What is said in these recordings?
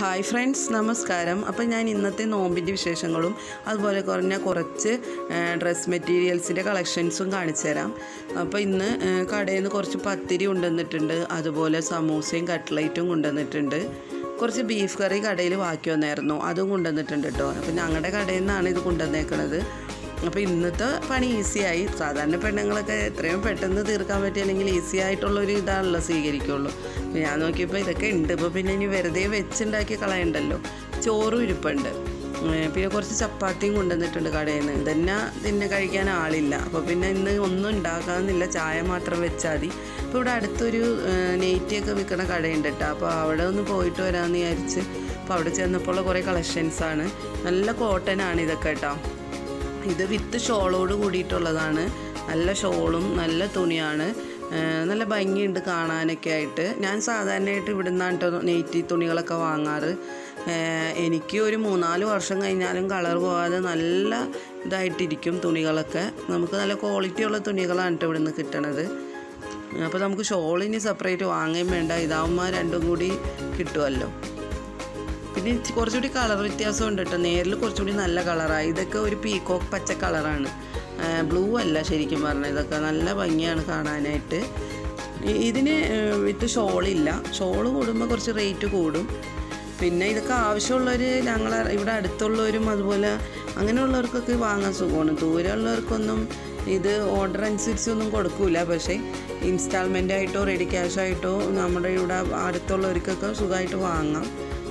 hi friends നമസ്കാരം അപ്പോൾ ഞാൻ ഇന്നത്തെ നോമ്പിൻ്റെ വിശേഷങ്ങളും അതുപോലെ കുറഞ്ഞ കുറച്ച് ഡ്രസ് മെറ്റീരിയൽസിൻ്റെ കളക്ഷൻസും കാണിച്ചു തരാം അപ്പോൾ ഇന്ന് ഏഹ്, കടയിൽ നിന്ന് കുറച്ച് പത്തിരി കൊണ്ടുവന്നിട്ടുണ്ട് അതുപോലെ സമൂസയും കട്ട്ലൈറ്റും കൊണ്ടുവന്നിട്ടുണ്ട് കുറച്ച് ബീഫ് കറി കടയിൽ ബാക്കി വന്നായിരുന്നു അതും കൊണ്ടുവന്നിട്ടുണ്ട് കേട്ടോ അപ്പോൾ ഞങ്ങളുടെ കടയിൽ നിന്നാണ് ഇത് കൊണ്ടുവന്നേക്കണത് അപ്പോൾ ഇന്നത്തെ പണി ഈസിയായി സാധാരണ പെണ്ണുങ്ങളൊക്കെ എത്രയും പെട്ടെന്ന് തീർക്കാൻ പറ്റിയില്ലെങ്കിൽ ഈസി ആയിട്ടുള്ളൊരു ഇതാണല്ലോ സ്വീകരിക്കുള്ളൂ അപ്പോൾ ഞാൻ നോക്കിയപ്പോൾ ഇതൊക്കെ ഉണ്ട് ഇപ്പോൾ പിന്നെ ഇനി വെറുതെ വെച്ചുണ്ടാക്കി കളയണ്ടല്ലോ ചോറും ഇരിപ്പുണ്ട് ഉം, പിന്നെ കുറച്ച് ചപ്പാത്തിയും കൊണ്ടുവന്നിട്ടുണ്ട് കടയിൽ നിന്ന് ഇതന്നെ പിന്നെ കഴിക്കാൻ ആളില്ല അപ്പോൾ പിന്നെ ഇന്ന് ഒന്നും ഉണ്ടാക്കാമെന്നില്ല ചായ മാത്രം വെച്ചാൽ മതി ഇപ്പോൾ ഇവിടെ അടുത്തൊരു നെയ്റ്റിയൊക്കെ വിൽക്കുന്ന കടയുണ്ട് കേട്ടോ അപ്പോൾ അവിടെ ഒന്ന് പോയിട്ട് വരാമെന്ന് വിചാരിച്ച് അപ്പോൾ അവിടെ ചെന്നപ്പോൾ ഉള്ള കുറേ കളക്ഷൻസാണ് നല്ല കോട്ടനാണ് ഇതൊക്കെ കേട്ടോ ഇത് വിത്ത് ഷോളോട് കൂടിയിട്ടുള്ളതാണ് നല്ല ഷോളും നല്ല തുണിയാണ് ആ, നല്ല ഭംഗിയുണ്ട് കാണാനൊക്കെ ആയിട്ട് ഞാൻ സാധാരണയായിട്ട് ഇവിടെ നിന്നാണ് കേട്ടോ നെയ്റ്റി തുണികളൊക്കെ വാങ്ങാറ് ആ, എനിക്ക് ഒരു മൂന്നാല് വർഷം കഴിഞ്ഞാലും കളർ പോകാതെ നല്ല ഇതായിട്ടിരിക്കും തുണികളൊക്കെ നമുക്ക് നല്ല ക്വാളിറ്റി ഉള്ള തുണികളാണ് കേട്ടോ ഇവിടെ നിന്ന് കിട്ടണത് അപ്പോൾ നമുക്ക് ഷോളിന് സെപ്പറേറ്റ് വാങ്ങുകയും വേണ്ട ഇതാവുമ്പോൾ രണ്ടും കൂടി കിട്ടുമല്ലോ പിന്നെ ഇച്ചി- കുറച്ചുകൂടി കളർ വ്യത്യാസം ഉണ്ട് കേട്ടോ നേരിൽ കുറച്ചുകൂടി നല്ല കളറാണ് ഇതൊക്കെ ഒരു പീക്കോക്ക് പച്ച കളറാണ് ബ്ലൂ അല്ല ശരിക്കും പറഞ്ഞാൽ ഇതൊക്കെ നല്ല ഭംഗിയാണ് കാണാനായിട്ട് ഇ- ഇതിന് വിത്ത് ഷോളില്ല ഷോള് കൂടുമ്പോൾ കുറച്ച് റേറ്റ് കൂടും പിന്നെ ഇതൊക്കെ ആവശ്യമുള്ളവർ ഞങ്ങൾ ഇവിടെ അടുത്തുള്ളവരും അതുപോലെ അങ്ങനെയുള്ളവർക്കൊക്കെ വാങ്ങാൻ സുഖമാണ് ദൂരെയുള്ളവർക്കൊന്നും ഇത് ഓർഡർ അനുസരിച്ചൊന്നും കൊടുക്കൂല പക്ഷേ ഇൻസ്റ്റാൾമെൻ്റ് ആയിട്ടോ റെഡി ക്യാഷ് ആയിട്ടോ നമ്മുടെ ഇവിടെ അടുത്തുള്ളവർക്കൊക്കെ സുഖമായിട്ട് വാങ്ങാം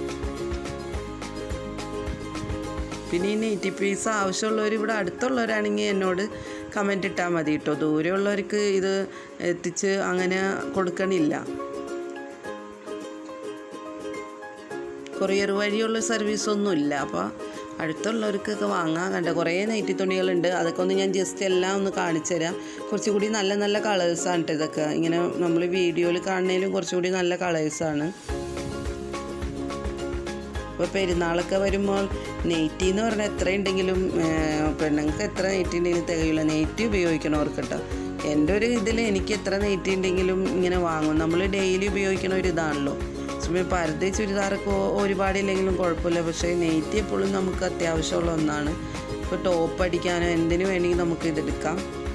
പിന്നെ ഈ നെയ്റ്റി പീസ് ആവശ്യമുള്ളവർ ഇവിടെ അടുത്തുള്ളവരാണെങ്കിൽ എന്നോട് കമൻ്റ് ഇട്ടാൽ മതി കേട്ടോ ദൂരെയുള്ളവർക്ക് ഇത് എത്തിച്ച് അങ്ങനെ കൊടുക്കണില്ല കൊറിയർ വഴിയുള്ള സർവീസൊന്നും ഇല്ല അപ്പോൾ അടുത്തുള്ളവർക്കൊക്കെ വാങ്ങാൻ കണ്ട കുറേ നൈറ്റി തുണികളുണ്ട് അതൊക്കെ ഒന്ന് ഞാൻ ജസ്റ്റ് എല്ലാം ഒന്ന് കാണിച്ചു തരാം കുറച്ചുകൂടി നല്ല നല്ല കളേഴ്സാണ് കേട്ടോ ഇതൊക്കെ ഇങ്ങനെ നമ്മൾ വീഡിയോയിൽ കാണുന്നതിലും കുറച്ചുകൂടി നല്ല കളേഴ്സാണ് ഇപ്പോൾ പെരുന്നാളൊക്കെ വരുമ്പോൾ നെയ്റ്റി എന്ന് പറഞ്ഞാൽ എത്ര ഉണ്ടെങ്കിലും പെണ്ണുങ്ങൾക്ക് എത്ര നെയ്റ്റി ഉണ്ടെങ്കിലും തികയില്ല നെയ്റ്റി ഉപയോഗിക്കണവർക്ക് കേട്ടോ എൻ്റെ ഒരു ഇതിൽ എനിക്ക് എത്ര നെയ്റ്റി ഉണ്ടെങ്കിലും ഇങ്ങനെ വാങ്ങും നമ്മൾ ഡെയിലി ഉപയോഗിക്കണ ഒരു ഇതാണല്ലോ സമയം പരതി ചുരിദാറൊക്കെ ഒരുപാടില്ലെങ്കിലും കുഴപ്പമില്ല പക്ഷേ നെയ്റ്റി എപ്പോഴും നമുക്ക് അത്യാവശ്യമുള്ള ഒന്നാണ് ഇപ്പോൾ ടോപ്പ് അടിക്കാനോ എന്തിനു വേണമെങ്കിൽ നമുക്ക് ഇതെടുക്കാം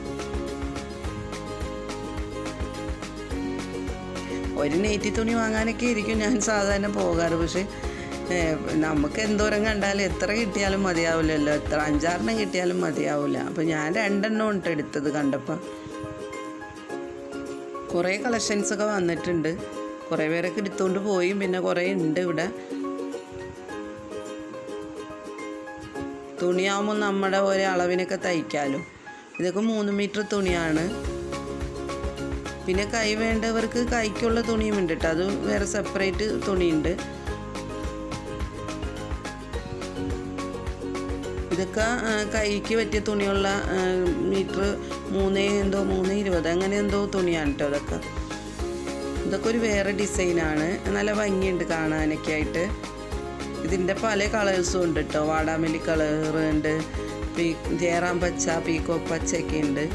ഒരു നെയ്റ്റി തുണി വാങ്ങാനൊക്കെ ആയിരിക്കും ഞാൻ സാധാരണ പോകാറ് പക്ഷേ ഏഹ്, നമുക്ക് എന്തോരം കണ്ടാലും എത്ര കിട്ടിയാലും മതിയാവില്ലല്ലോ എത്ര അഞ്ചാറെണ്ണം കിട്ടിയാലും മതിയാവില്ല അപ്പോൾ ഞാൻ രണ്ടെണ്ണം ഉണ്ട് എടുത്തത് കണ്ടപ്പോൾ കുറേ കളക്ഷൻസൊക്കെ വന്നിട്ടുണ്ട് കുറേ പേരൊക്കെ എടുത്തുകൊണ്ട് പോയി പിന്നെ കുറേ ഉണ്ട് ഇവിടെ തുണിയാകുമ്പോൾ നമ്മുടെ ഒരേ അളവിനൊക്കെ തയ്ക്കാമല്ലോ ഇതൊക്കെ മൂന്ന് മീറ്റർ തുണിയാണ് പിന്നെ കൈ വേണ്ടവർക്ക് കൈക്കുള്ള തുണിയും ഉണ്ട് കേട്ടോ അത് വേറെ സെപ്പറേറ്റ് തുണിയുണ്ട് ഇതൊക്കെ ആ, കൈക്ക് പറ്റിയ തുണിയുള്ള മീറ്റർ മൂന്ന് എന്തോ മൂന്ന് ഇരുപത് അങ്ങനെ എന്തോ തുണിയാണ് കേട്ടോ ഇതൊക്കെ ഇതൊക്കെ ഒരു വേറെ ഡിസൈനാണ് നല്ല ഭംഗിയുണ്ട് കാണാനൊക്കെ ആയിട്ട് ഇതിൻ്റെ പല കളേഴ്സും ഉണ്ട് കേട്ടോ വാടാമല്ലി കളർ ഉണ്ട് പീ ജയറാം പച്ച പീക്കോ പച്ചയൊക്കെ ഉണ്ട്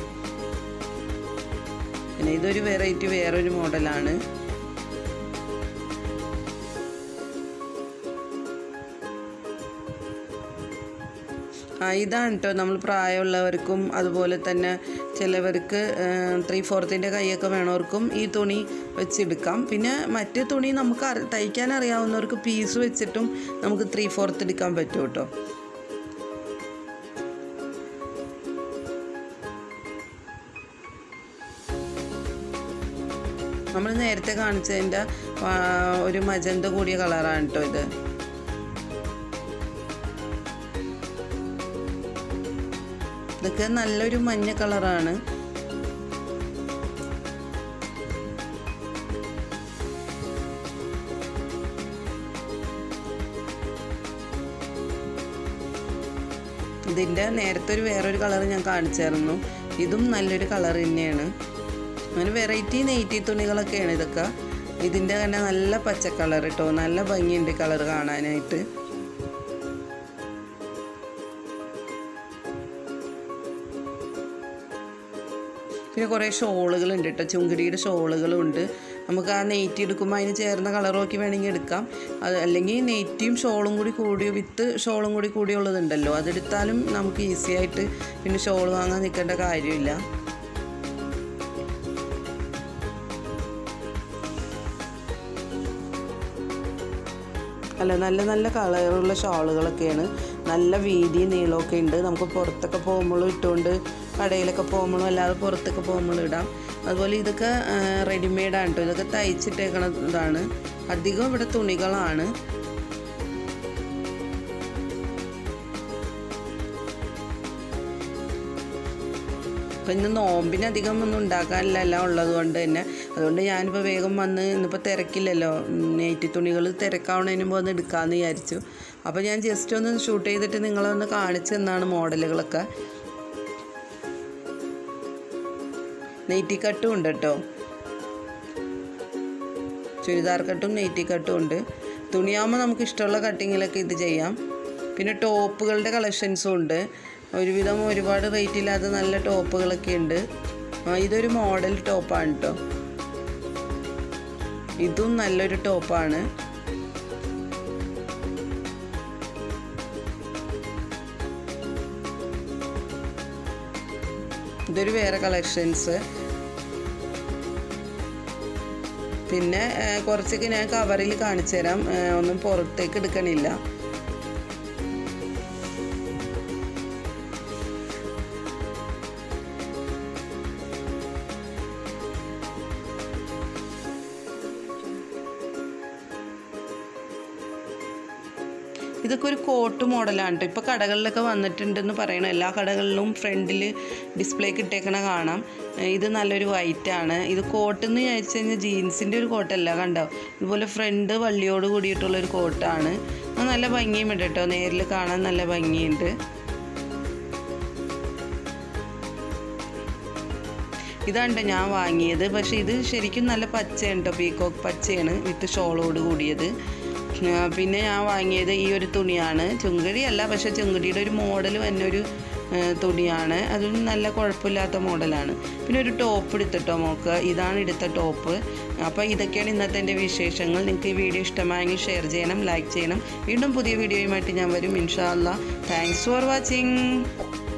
പിന്നെ ഇതൊരു വെറൈറ്റി വേറൊരു മോഡലാണ് ആ ഇതാണ് കേട്ടോ നമ്മൾ പ്രായമുള്ളവർക്കും അതുപോലെ തന്നെ ചിലവർക്ക് ത്രീ ഫോർത്തിൻ്റെ കൈയൊക്കെ വേണവർക്കും ഈ തുണി വെച്ചെടുക്കാം പിന്നെ മറ്റേ തുണി നമുക്ക് അറി- തയ്ക്കാൻ അറിയാവുന്നവർക്ക് പീസ് വെച്ചിട്ടും നമുക്ക് ത്രീ ഫോർത്ത് എടുക്കാൻ പറ്റും കേട്ടോ നമ്മൾ നേരത്തെ കാണിച്ചതിൻ്റെ ആ, ഒരു മജന്ത കൂടിയ കളറാണ് കേട്ടോ ഇത് ഇതൊക്കെ നല്ലൊരു മഞ്ഞ കളറാണ് ഇതിൻ്റെ നേരത്തെ ഒരു വേറൊരു കളർ ഞാൻ കാണിച്ചായിരുന്നു ഇതും നല്ലൊരു കളർ തന്നെയാണ് അങ്ങനെ വെറൈറ്റി നെയ്റ്റി തുണികളൊക്കെയാണ് ഇതൊക്കെ ഇതിൻ്റെ തന്നെ നല്ല പച്ച കളർ കേട്ടോ നല്ല ഭംഗിയുണ്ട് കളർ കാണാനായിട്ട് പിന്നെ കുറേ ഷോളുകളുണ്ട് കേട്ടോ ചുങ്കിടിയുടെ ഷോളുകളും ഉണ്ട് നമുക്ക് ആ നെയ്റ്റി എടുക്കുമ്പോൾ അതിന് ചേർന്ന കളർ നോക്കി വേണമെങ്കിൽ എടുക്കാം അത് അല്ലെങ്കിൽ നെയ്റ്റിയും ഷോളും കൂടി കൂടി വിത്ത് ഷോളും കൂടി കൂടിയുള്ളതുണ്ടല്ലോ അതെടുത്താലും നമുക്ക് ഈസി ആയിട്ട് പിന്നെ ഷോൾ വാങ്ങാൻ നിൽക്കേണ്ട കാര്യമില്ല അല്ല നല്ല നല്ല കളറുള്ള ഷാളുകളൊക്കെയാണ് നല്ല വീതി നീളമൊക്കെ ഉണ്ട് നമുക്ക് പുറത്തൊക്കെ പോകുമ്പോഴും ഇട്ടുകൊണ്ട് കടയിലൊക്കെ പോകുമ്പോഴും അല്ലാതെ പുറത്തൊക്കെ പോകുമ്പോഴും ഇടാം അതുപോലെ ഇതൊക്കെ റെഡിമെയ്ഡാണ് കേട്ടോ ഇതൊക്കെ തയ്ച്ചിട്ടേക്കണ ഇതാണ് അധികം ഇവിടെ തുണികളാണ് അപ്പം ഇന്ന് നോമ്പിന് അധികം ഒന്നും ഉണ്ടാക്കാനില്ല എല്ലാം ഉള്ളത് കൊണ്ട് തന്നെ അതുകൊണ്ട് ഞാനിപ്പോൾ വേഗം വന്ന് ഇന്നിപ്പോൾ തിരക്കില്ലല്ലോ നെയ്റ്റി തുണികൾ തിരക്കാവണതിന് മുമ്പ് ഒന്ന് എടുക്കാമെന്ന് വിചാരിച്ചു അപ്പോൾ ഞാൻ ജസ്റ്റ് ഒന്ന് ഷൂട്ട് ചെയ്തിട്ട് നിങ്ങളെ ഒന്ന് കാണിച്ചു തന്നാണ് മോഡലുകളൊക്കെ നെയ്റ്റി കട്ടും ഉണ്ട് കേട്ടോ ചുരിദാർ കട്ടും നെയ്റ്റി കട്ടും ഉണ്ട് തുണിയാകുമ്പോൾ നമുക്ക് ഇഷ്ടമുള്ള കട്ടിങ്ങിലൊക്കെ ഇത് ചെയ്യാം പിന്നെ ടോപ്പുകളുടെ കളക്ഷൻസും ഉണ്ട് ഒരുവിധം ഒരുപാട് റേറ്റ് ഇല്ലാത്ത നല്ല ടോപ്പുകളൊക്കെ ഉണ്ട് ആ, ഇതൊരു മോഡൽ ടോപ്പാണ് കേട്ടോ ഇതും നല്ലൊരു ടോപ്പാണ് ഇതൊരു വേറെ കളക്ഷൻസ് പിന്നെ ആ, കുറച്ചൊക്കെ ഞാൻ കവറിൽ കാണിച്ചു തരാം ആ, ഒന്നും പുറത്തേക്ക് എടുക്കണില്ല ഇതൊക്കെ ഒരു കോട്ട് മോഡലാണ് കേട്ടോ ഇപ്പോൾ കടകളിലൊക്കെ വന്നിട്ടുണ്ടെന്ന് പറയണം എല്ലാ കടകളിലും ഫ്രണ്ടിൽ ഡിസ്പ്ലേക്ക് ഇട്ടേക്കണ കാണാം ഏഹ് ഇത് നല്ലൊരു വൈറ്റ് ആണ് ഇത് കോട്ട് എന്ന് ചോദിച്ചു കഴിഞ്ഞാൽ ജീൻസിൻ്റെ ഒരു കോട്ടല്ല കണ്ടോ ഇതുപോലെ ഫ്രണ്ട് വള്ളിയോട് കൂടിയിട്ടുള്ള ഒരു കോട്ടാണ് അത് നല്ല ഭംഗിയുമുണ്ട് കേട്ടോ നേരിൽ കാണാൻ നല്ല ഭംഗിയുണ്ട് ഇതാണ് ഞാൻ വാങ്ങിയത് പക്ഷേ ഇത് ശരിക്കും നല്ല പച്ചയാണ് കേട്ടോ പീകോക്ക് പച്ചയാണ് വിത്ത് ഷോളോട് കൂടിയത് ആ, പിന്നെ ഞാൻ വാങ്ങിയത് ഈ ഒരു തുണിയാണ് ചുങ്കടിയല്ല പക്ഷേ ചുങ്കടിയുടെ ഒരു മോഡൽ തന്നെ ഒരു ആ, തുണിയാണ് അതും നല്ല കുഴപ്പമില്ലാത്ത മോഡലാണ് പിന്നെ ഒരു ടോപ്പ് എടുത്തിട്ടോ മോക്ക് ഇതാണ് എടുത്ത ടോപ്പ് അപ്പോൾ ഇതൊക്കെയാണ് ഇന്നത്തെ എൻ്റെ വിശേഷങ്ങൾ നിങ്ങൾക്ക് ഈ വീഡിയോ ഇഷ്ടമായെങ്കിൽ ഷെയർ ചെയ്യണം ലൈക്ക് ചെയ്യണം വീണ്ടും പുതിയ വീഡിയോയുമായിട്ട് ഞാൻ വരും ഇൻഷാ അല്ലാ താങ്ക്സ് ഫോർ വാച്ചിങ്